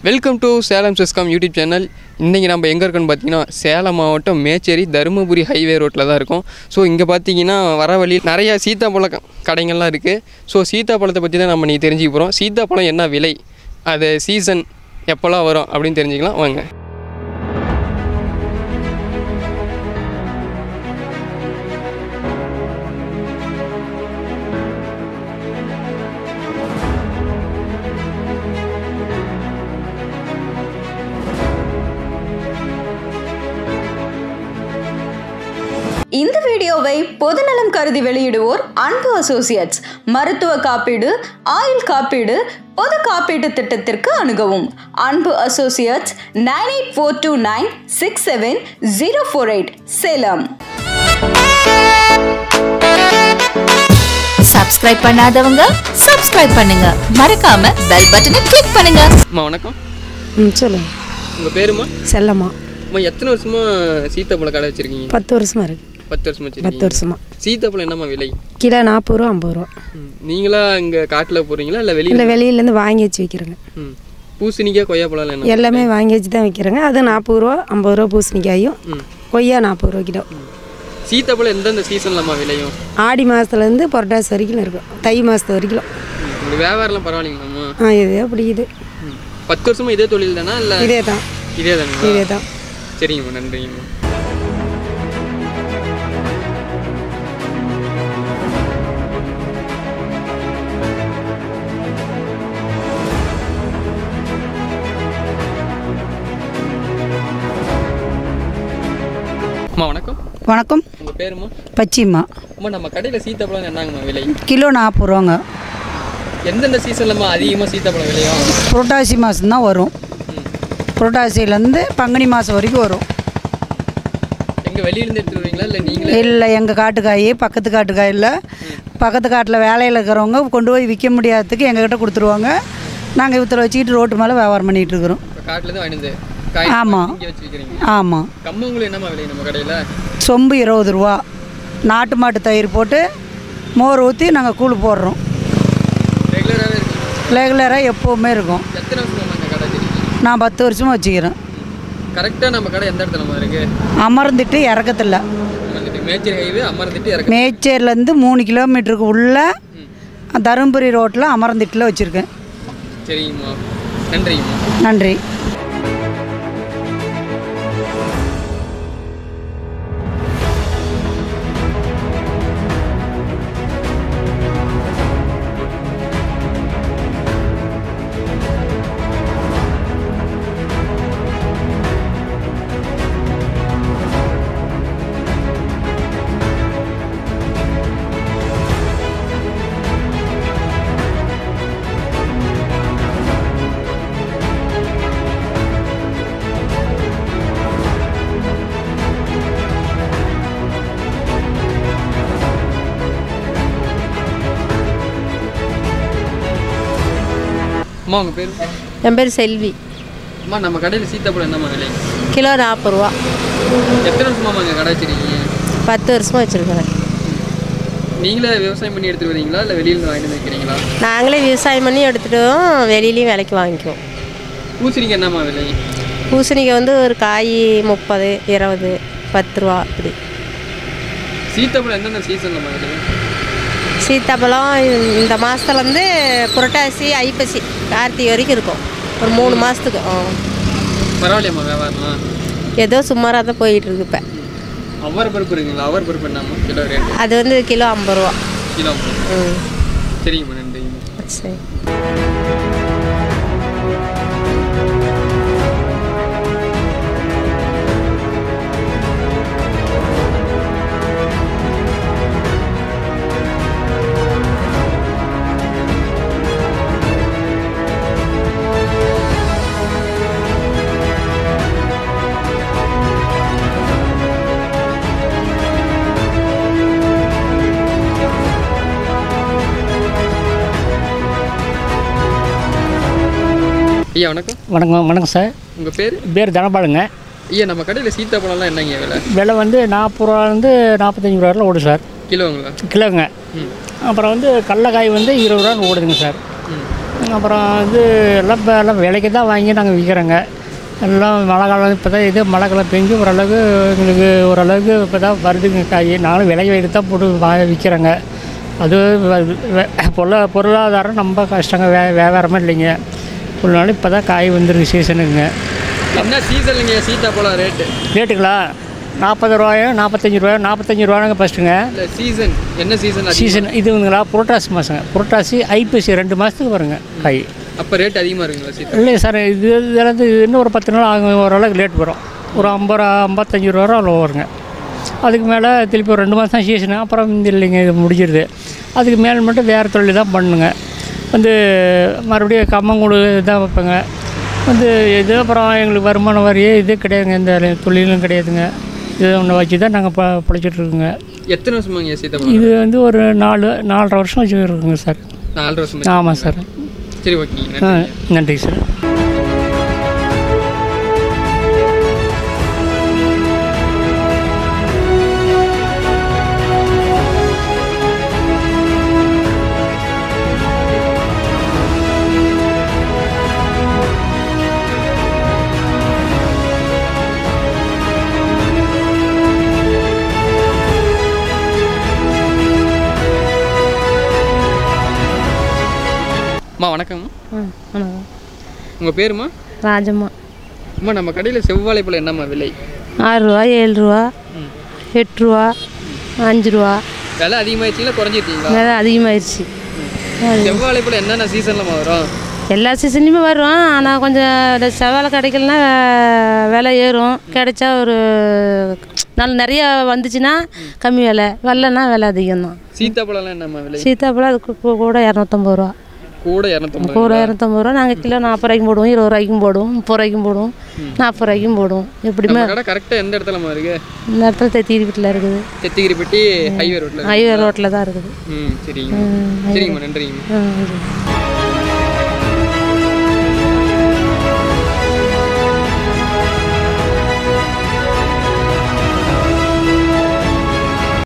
Welcome to Salem செஸ்காம் YouTube channel இன்றைக்கி நம்ம எங்கே இருக்கோன்னு பார்த்தீங்கன்னா சேலம் மாவட்டம் மேச்சேரி தருமபுரி ஹைவே ரோட்டில் தான் இருக்கோம் ஸோ இங்கே பார்த்தீங்கன்னா வர வழியில் நிறைய சீத்தாப்பழ க- கடைங்கள்லாம் இருக்குது ஸோ சீத்தாப்பழத்தை பற்றி தான் நம்ம நீ தெரிஞ்சுக்க போகிறோம் சீத்தாப்பழம் என்ன விலை அது சீசன் எப்போல்லாம் வரும் அப்படின்னு தெரிஞ்சுக்கலாம் வாங்க இந்த வீடியோவை பொதுநலம் கருதி வெளியிடுவோர் அன்பு அசோசியேட்ஸ் மருத்துவ காப்பீடு ஆயுள் காப்பீடு பொது காப்பீட்டு திட்டத்திற்கு அணுகவும் Anbu associates nine eight four two nine six seven zero four eight Salem subscribe பண்ணாதவங்க சப்ஸ்கிரைப் பண்ணுங்க மறக்காம பெல் பட்டனை கிளிக் பண்ணுங்க அம்மா வணக்கம் ம் சொல்லுங்க உங்கள் பேருமா செல்லம்மா அம்மா எத்தனை வருஷமாக சீத்தாப்பழ கடை வச்சுருக்கீங்க பத்து வருஷமா இருக்கு பத்து வருஷமா பத்து வச்சுருக்கீங்க வருஷமா சீத்தாப்பழம் என்னம்மா விலை கிலோ நாற்பது ரூபா ஐம்பது ரூபா ம். நீங்களா இங்கே காட்டில் போகிறீங்களா இல்லை வெளியில் இல்லை வெளியிலேருந்து வாங்கி வச்சு விற்கிறேங்க ம் பூசணிக்காய் கொய்யாப்பழம் என்ன எல்லாமே வாங்கி வச்சு தான் விற்கிறேங்க அது நாற்பது ரூபா ஐம்பது ரூபா பூசணிக்காயும் ம். கொய்யா நாற்பது ரூபா கிலோ சீத்தாப்பழம் எந்தெந்த சீசன்லம்மா விளையும் ஆடி மாதத்துலேருந்து புரட்டாசி வரைக்கும் இருக்கும் தை மாதத்து வரைக்கும் ம். உங்க வியாபாரம்லாம் பரவாயில்லைங்களாம்மா ஆ இதே பிடிக்குது ம். பத்து வருஷமா இதே தொழில் தானா இல்லை இதே தான் இதே தானுங்களா இதே தான் சரிங்கம்மா நன்றிங்கம்மா அம்மா வணக்கம் வணக்கம் உங்கள் பேருமா பச்சிம்மா அம்மா நம்ம கடையில் சீத்தாப்பழம் என்னங்கம்மா விலை கிலோ நாற்பது ரூபாங்க எந்தெந்த சீசன்லம்மா அதிகமாக சீத்தாப்பழம் விலையும் புரட்டாசி மாதம்தான் வரும் புரட்டாசியிலேருந்து பங்குனி மாதம் வரைக்கும் வரும் எங்கே வெளியிலேருந்து எடுத்துட்டு வருவீங்களா இல்லை நீங்களே இல்லை எங்கள் காட்டுக்காய் பக்கத்து காட்டுக்காயில் பக்கத்து காட்டில் வேலையில் இருக்கிறவங்க கொண்டு போய் விற்க முடியாததுக்கு எங்ககிட்ட கொடுத்துருவாங்க நாங்கள் இவத்தில் வச்சுக்கிட்டு ரோட்டு மேலே வியாபாரம் பண்ணிகிட்டு இருக்கிறோம் இப்போ காட்டிலேருந்து வாங்கினது காய் ஆமாம். இங்கே வச்சு விற்கிறீங்க ஆமாம் கம்மங்கூழ் என்னம்மா விலை நம்ம கடையில் சொம்பு இருபது ரூபா நாட்டு மாட்டு தயிர் போட்டு மோர் ஊற்றி நாங்கள் கூழ் போடுறோம் ரெகுலராகவே இருக்கு ரெகுலராக எப்போவுமே இருக்கும் எத்தனை வருஷமா இந்த கடை வச்சிருக்கீங்க நான் பத்து வருஷமாக வச்சுக்கிறேன் கரெக்டாக நம்ம கடை எந்த இடத்துல இருக்கு அமர்ந்துட்டு இறக்கத்தில் வந்துட்டு மேச்சேரி ஹைவே அமர்ந்துட்டு இறக்க மேச்சேரிலேருந்து மூணு கிலோமீட்டருக்கு உள்ள தருமபுரி ரோட்டில் அமர்ந்திட்டில் வச்சுருக்கேன் சரிங்கம்மா நன்றிங்கம்மா நன்றி அம்மா உங்கள் பேர் என் பேர் செல்வி அம்மா நம்ம கடையில் சீத்தாப்பழம் என்னம்மா விலை கிலோ நாற்பது ரூபா எத்தனை வருஷமா இங்கே கடை வச்சிருக்கீங்க பத்து வருஷமாக வச்சுருக்கிறேன் நீங்களே விவசாயம் பண்ணி எடுத்துட்டு வரீங்களா இல்லை வெளியில வாங்கிட்டு வந்து வைக்கிறீங்களா நாங்களே விவசாயம் பண்ணி எடுத்துகிட்டோம் வெளியிலையும் விலைக்கு வாங்கிக்குவோம் பூசணிக்கு என்னம்மா விலை பூசணிக்காய் வந்து ஒரு காய் முப்பது இருபது பத்து ரூபா இப்படி சீத்தாப்பழம் எந்தெந்த சீசன்லம்மா விலை சீத்தாப்பழம் இந்த- இந்த மாதத்துலேருந்து புரட்டாசி ஐப்பசி கார்த்திகை வரைக்கும் இருக்கும் ஒரு மூணு மாதத்துக்கு பரவாயில்லையம்மா வியாபாரம்லாம் ஏதோ சுமாராக தான் போயிட்டு இருக்கு இப்போ அவர் பருப்பு இருக்குங்களா அவர் பருப்பு என்னம்மா கிலோ ரேட் அது வந்து கிலோ ஐம்பது ரூபா கிலோ ம் சரிங்கம்மா நன்றிங்கம்மா சரி ஐயா வணக்கம் வணக்கம் வணக்கம் சார் உங்கள் பேர் பேர் தனபாலுங்க ஐயா நம்ம கடையில் சீத்தாப்பழம்லாம் என்னங்க விலை விலை வந்து நாற்பது ரூபாலேருந்து நாற்பத்தஞ்சு ரூபா வரலாம் ஓடும் சார் கிலோங்களா கிலோங்க ம் அப்புறம் வந்து கடலக்காய் வந்து இருபது ரூபான்னு ஓடுதுங்க சார் ம் அப்புறம் இது எல்லாம் இப்போ எல்லாம் விலைக்கு தான் வாங்கி நாங்கள் விற்கிறோங்க எல்லாம் மழை காலம் இப்போ தான் இது மழை காலம் பெஞ்சு ஓரளவுக்கு எங்களுக்கு ஓரளவுக்கு இப்போ தான் வருதுங்க காய் நாங்களும் விலை எடுத்து தான் போட்டு வா விற்கிறோங்க அது வ- வெ- பொருளா பொருளாதாரம் ரொம்ப கஷ்டங்க வே வியாபாரமே இல்லைங்க ஒரு நாள் இப்போ தான் காய் வந்துருக்கு சீசனுங்க என்ன சீசன்லங்க சீத்தாப்பழம் ரேட்டு ரேட்டுங்களா நாற்பது ரூபாயோ நாற்பத்தஞ்சு ரூபாயோ நாற்பத்தஞ்சு ரூபாங்க ஃபஸ்ட்டுங்க இல்லை சீசன் என்ன சீசன் சீசன் இதுங்களா புரட்டாசி மாதங்க புரட்டாசி ஐப்பசி ரெண்டு மாதத்துக்கு வருங்க காய் அப்போ ரேட் அதிகமாக இருக்குங்களா சீத்தா இல்லை சார் இது இதில் வந்து இன்னும் ஒரு பத்து நாள் ஆகும் ஓரளவுக்கு லேட் வரும் ஒரு ஐம்பது ரூபா ஐம்பத்தஞ்சு ரூபா அவ்வளோ வருங்க அதுக்கு மேலே திருப்பி ஒரு ரெண்டு மாதம் தான் சீசனு அப்புறம் இந்த இல்லைங்க இது முடிஞ்சிருது அதுக்கு மேலே மட்டும் வேறு தொழில் தான் பண்ணுங்க வந்து மறுபடியும் கம்மங்கூடு தான் வைப்பேங்க வந்து இது அப்புறம் எங்களுக்கு வருமான வரியே இது கிடையாதுங்க இந்த தொழிலும் கிடையாதுங்க இது ஒன்று வச்சு தான் நாங்கள் ப பிழைச்சிட்ருக்குங்க எத்தனை வருஷமாங்க சீத்தாப்பழம் இது வந்து ஒரு நாலு நாலரை வருஷம் வச்சுருக்குங்க சார் நாலரை வருஷம் ஆமாம் சார் சரி ஓகேங்க ஆ நன்றி நன்றி சார் அம்மா வணக்கம் உங்கள் பேருமா ராஜம்மா அம்மா நம்ம கடையில் செவ்வாழை பழம் என்னம்மா விலை ஆறு ரூபா ஏழு ரூபா எட்டு ரூபா அஞ்சு ரூபா விலை அதிகமாகிடுச்சிங்களா குறைஞ்சிருக்கீங்களா விலை அதிகமாயிருச்சு செவ்வாழை பழம் என்னென்ன சீசன்லம்மா வரும் எல்லா சீசன்லையுமே வரும் ஆனால் கொஞ்சம் இந்த செவ்வாழை கிடைக்கலனா விலை ஏறும் கிடைச்சா ஒரு நல்ல நிறைய வந்துச்சுன்னா கம்மி விலை வரலன்னா விலை அதிகம்தான் சீத்தாப்பழம்லாம் என்னம்மா விலை சீத்தாப்பழம் அதுக்கு கூ- கூட இரநூத்தம்பது ரூபா கூட இரநூத்தம்பது கூட இரநூத்தம்பது ரூபா நாங்கள் கிலோ நாற்பது ரூபாய்க்கும் போடுவோம் இருபது ரூபாய்க்கும் போடுவோம் முப்பது ரூபாய்க்கும் போடுவோம் நாற்பது ரூபாய்க்கும் போடுவோம் எப்படியுமே நம்ம கடை கரெக்டாக எந்த இடத்துலம்மா இருக்கு இந்த இடத்துல தெத்தீரி வீட்டில் இருக்குது செத்திகிரிப்பட்டி ஹைவே ரோட்டில் ஹைவே ரோட்டில் தான் இருக்குது ம் சரிங்க சரிங்கம்மா நன்றிங்கம்மா ஆ, இது.